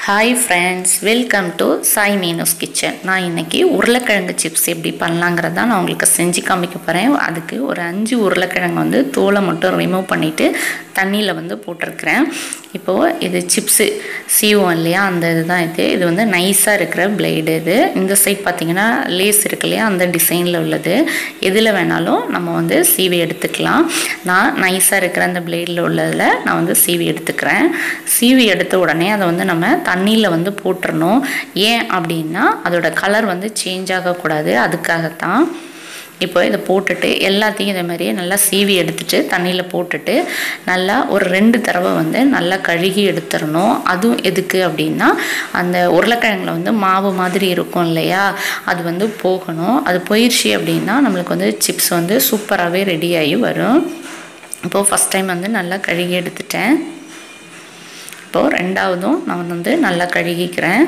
hi friends welcome to Sai Meenu's kitchen நான் இன்றைக்கி உருளைக்கிழங்கு சிப்ஸ் எப்படி பண்ணலாங்கிறத நான் உங்களுக்கு செஞ்சு காமிக்க போகிறேன் அதுக்கு ஒரு அஞ்சு உருளைக்கிழங்கு வந்து தோலை மட்டும் ரிமூவ் பண்ணிவிட்டு தண்ணியில் வந்து போட்டிருக்கிறேன் இப்போது இது சிப்ஸு சீவோம் இல்லையா அந்த இதுதான் இது இது வந்து நைஸாக இருக்கிற பிளேடு இது இந்த சைட் பார்த்திங்கன்னா லேஸ் இருக்கு இல்லையா அந்த டிசைனில் உள்ளது எதில் வேணாலும் நம்ம வந்து சீவி எடுத்துக்கலாம் நான் நைஸாக இருக்கிற அந்த பிளேடில் உள்ளதில் நான் வந்து சீவி எடுத்துக்கிறேன் சீவி எடுத்த உடனே அதை வந்து நம்ம தண்ணியில் வந்து போட்டுறணும் ஏன் அப்படின்னா அதோட கலர் வந்து சேஞ்ச் ஆகக்கூடாது அதுக்காகத்தான் இப்போ இதை போட்டுட்டு எல்லாத்தையும் இதே மாதிரியே நல்லா சீவி எடுத்துட்டு தண்ணியில் போட்டுட்டு நல்லா ஒரு ரெண்டு தடவை வந்து நல்லா கழுகி எடுத்துடணும் அதுவும் எதுக்கு அப்படின்னா அந்த உருளைக்கிழங்குல வந்து மாவு மாதிரி இருக்கும் இல்லையா அது வந்து போகணும் அது போயிடுச்சு அப்படின்னா நம்மளுக்கு வந்து சிப்ஸ் வந்து சூப்பராகவே ரெடியாகி வரும் இப்போது ஃபஸ்ட் டைம் வந்து நல்லா கழுகி எடுத்துட்டேன் இப்போது ரெண்டாவதும் நான் வந்து நல்லா கழுகிக்கிறேன்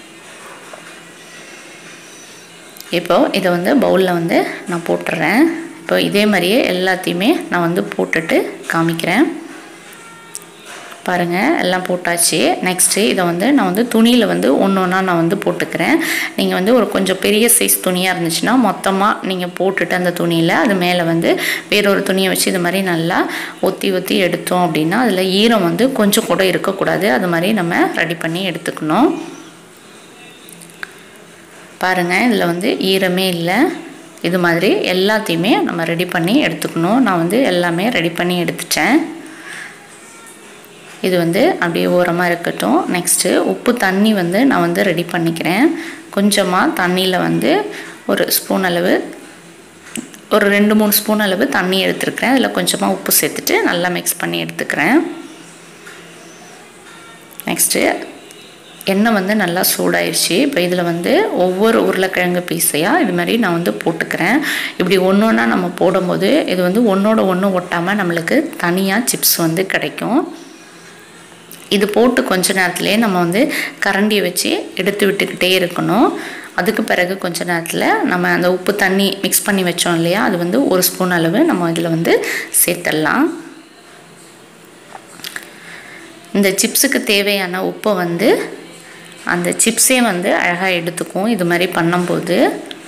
இப்போது இதை வந்து பவுலில் வந்து நான் போட்டுறேன் இப்போ இதே மாதிரியே எல்லாத்தையுமே நான் வந்து போட்டுட்டு காமிக்கிறேன் பாருங்கள் எல்லாம் போட்டாச்சு நெக்ஸ்ட்டு இதை வந்து நான் வந்து துணியில் வந்து ஒன்று ஒன்றா நான் வந்து போட்டுக்கிறேன் நீங்கள் வந்து ஒரு கொஞ்சம் பெரிய சைஸ் துணியாக இருந்துச்சுன்னா மொத்தமாக நீங்கள் போட்டுட்டு அந்த துணியில் அது மேலே வந்து வேறொரு துணியை வச்சு இது மாதிரி நல்லா ஒத்தி ஒத்தி எடுத்தோம் அப்படின்னா அதில் ஈரம் வந்து கொஞ்சம் கூட இருக்கக்கூடாது அது மாதிரி நம்ம ரெடி பண்ணி எடுத்துக்கணும் பாருங்கள் இதில் வந்து ஈரமே இல்லை இது மாதிரி எல்லாத்தையுமே நம்ம ரெடி பண்ணி எடுத்துக்கணும் நான் வந்து எல்லாமே ரெடி பண்ணி எடுத்துட்டேன் இது வந்து அப்படியே ஓரமாக இருக்கட்டும் நெக்ஸ்ட்டு உப்பு தண்ணி வந்து நான் வந்து ரெடி பண்ணிக்கிறேன் கொஞ்சமாக தண்ணியில் வந்து ஒரு ஸ்பூன் அளவு ஒரு ரெண்டு மூணு ஸ்பூன் அளவு தண்ணி எடுத்துருக்கிறேன் அதில் கொஞ்சமாக உப்பு சேர்த்துட்டு நல்லா மிக்ஸ் பண்ணி எடுத்துக்கிறேன் நெக்ஸ்ட்டு எண்ணெய் வந்து நல்லா சூடாயிருச்சு இப்போ இதில் வந்து ஒவ்வொரு உருளைக்கிழங்கு பீஸையாக இது மாதிரி நான் வந்து போட்டுக்கிறேன் இப்படி ஒன்று ஒன்றா நம்ம போடும்போது இது வந்து ஒன்றோட ஒன்று ஒட்டாமல் நம்மளுக்கு தனியாக சிப்ஸ் வந்து கிடைக்கும் இது போட்டு கொஞ்ச நேரத்துலேயே நம்ம வந்து கரண்டியை வச்சு எடுத்து விட்டுக்கிட்டே இருக்கணும் அதுக்கு பிறகு கொஞ்ச நேரத்தில் நம்ம அந்த உப்பு தண்ணி மிக்ஸ் பண்ணி வச்சோம் இல்லையா அது வந்து ஒரு ஸ்பூன் அளவு நம்ம இதில் வந்து சேர்த்துடலாம் இந்த சிப்ஸுக்கு தேவையான உப்பை வந்து அந்த சிப்ஸே வந்து அழகாக எடுத்துக்கும் இது மாதிரி பண்ணும்போது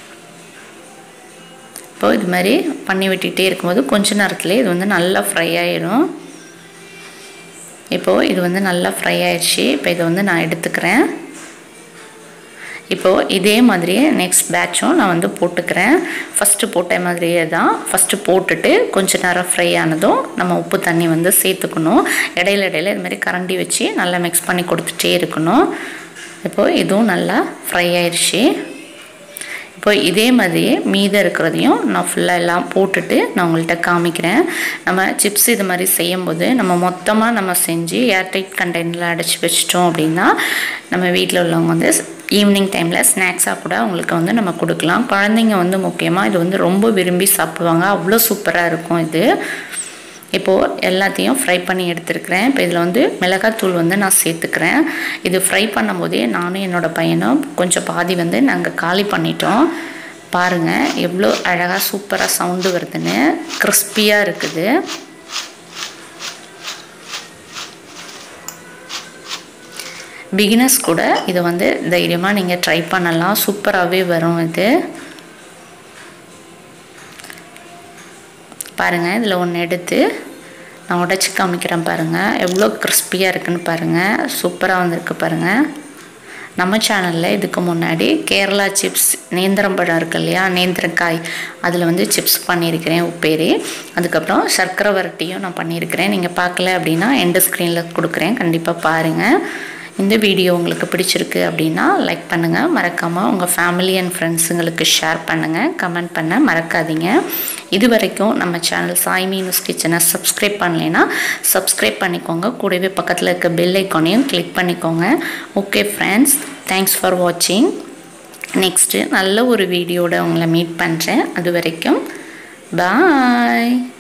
இப்போ இது மாதிரி பண்ணி விட்டுகிட்டே இருக்கும்போது கொஞ்ச நேரத்துலேயே இது வந்து நல்லா ஃப்ரை ஆயிடும் இப்போது இது வந்து நல்லா ஃப்ரை ஆயிடுச்சு இப்போ இதை வந்து நான் எடுத்துக்கிறேன் இப்போது இதே மாதிரியே நெக்ஸ்ட் பேட்சும் நான் வந்து போட்டுக்கிறேன் ஃபஸ்ட்டு போட்ட மாதிரியே தான் ஃபஸ்ட்டு போட்டுட்டு கொஞ்ச நேரம் ஃப்ரை ஆனதும் நம்ம உப்பு தண்ணி வந்து சேர்த்துக்கணும் இடையில இடையில இது மாதிரி கரண்டி வச்சு நல்லா மிக்ஸ் பண்ணி கொடுத்துட்டே இருக்கணும் இப்போது இதுவும் நல்லா ஃப்ரை ஆயிடுச்சு இப்போ இதே மாதிரியே மீதம் இருக்கிறதையும் நான் ஃபுல்லாக எல்லாம் போட்டுட்டு நான் உங்கள்கிட்ட காமிக்கிறேன் நம்ம சிப்ஸ் இது மாதிரி செய்யும்போது நம்ம மொத்தமாக நம்ம செஞ்சு ஏர்டைட் கண்டெய்னரில் அடைச்சி வச்சிட்டோம் அப்படின்னா நம்ம வீட்டில் உள்ளவங்க வந்து ஈவினிங் டைமில் ஸ்நாக்ஸாக கூட அவங்களுக்கு வந்து நம்ம கொடுக்கலாம் குழந்தைங்க வந்து முக்கியமாக இது வந்து ரொம்ப விரும்பி சாப்பிடுவாங்க அவ்வளோ சூப்பராக இருக்கும் இது இப்போது எல்லாத்தையும் ஃப்ரை பண்ணி எடுத்துருக்கிறேன் இப்போ இதில் வந்து மிளகாத்தூள் வந்து நான் சேர்த்துக்கிறேன் இது ஃப்ரை பண்ணும்போதே நானும் என்னோடய பையனும் கொஞ்சம் பாதி வந்து நாங்கள் காலி பண்ணிட்டோம் பாருங்கள் எவ்வளோ அழகாக சூப்பராக சவுண்டு வருதுன்னு கிறிஸ்பியாக இருக்குது பிகினர்ஸ் கூட இதை வந்து தைரியமாக நீங்கள் ட்ரை பண்ணலாம் சூப்பராகவே வரும் இது பாருங்கள் இதில் ஒன்று எடுத்து நான் உடச்சி காமிக்கிறேன் பாருங்கள் எவ்வளோ கிறிஸ்பியாக இருக்குன்னு பாருங்கள் சூப்பராக வந்திருக்கு பாருங்கள் நம்ம சேனலில் இதுக்கு முன்னாடி கேரளா சிப்ஸ் நேந்திரம்பழம் இருக்கு இல்லையா நேந்திரக்காய் அதில் வந்து சிப்ஸ் பண்ணியிருக்கிறேன் உப்பேரி அதுக்கப்புறம் சர்க்கரை வரட்டியும் நான் பண்ணியிருக்கிறேன் நீங்கள் பார்க்கல அப்படின்னா எண்டு ஸ்க்ரீனில் கொடுக்குறேன் கண்டிப்பாக பாருங்கள் இந்த வீடியோ உங்களுக்கு பிடிச்சிருக்கு அப்படின்னா லைக் பண்ணுங்கள் மறக்காமல் உங்கள் ஃபேமிலி அண்ட் ஃப்ரெண்ட்ஸுங்களுக்கு ஷேர் பண்ணுங்கள் கமெண்ட் பண்ண மறக்காதீங்க இது வரைக்கும் நம்ம சேனல் சாய் மீனூஸ் கிச்சனை சப்ஸ்கிரைப் பண்ணலைன்னா சப்ஸ்கிரைப் பண்ணிக்கோங்க கூடவே பக்கத்தில் இருக்க பெல் ஐக்கானையும் கிளிக் பண்ணிக்கோங்க ஓகே ஃப்ரெண்ட்ஸ் தேங்க்ஸ் ஃபார் வாட்சிங் நெக்ஸ்ட்டு நல்ல ஒரு வீடியோட உங்களை மீட் பண்ணுறேன் அது வரைக்கும் பாய்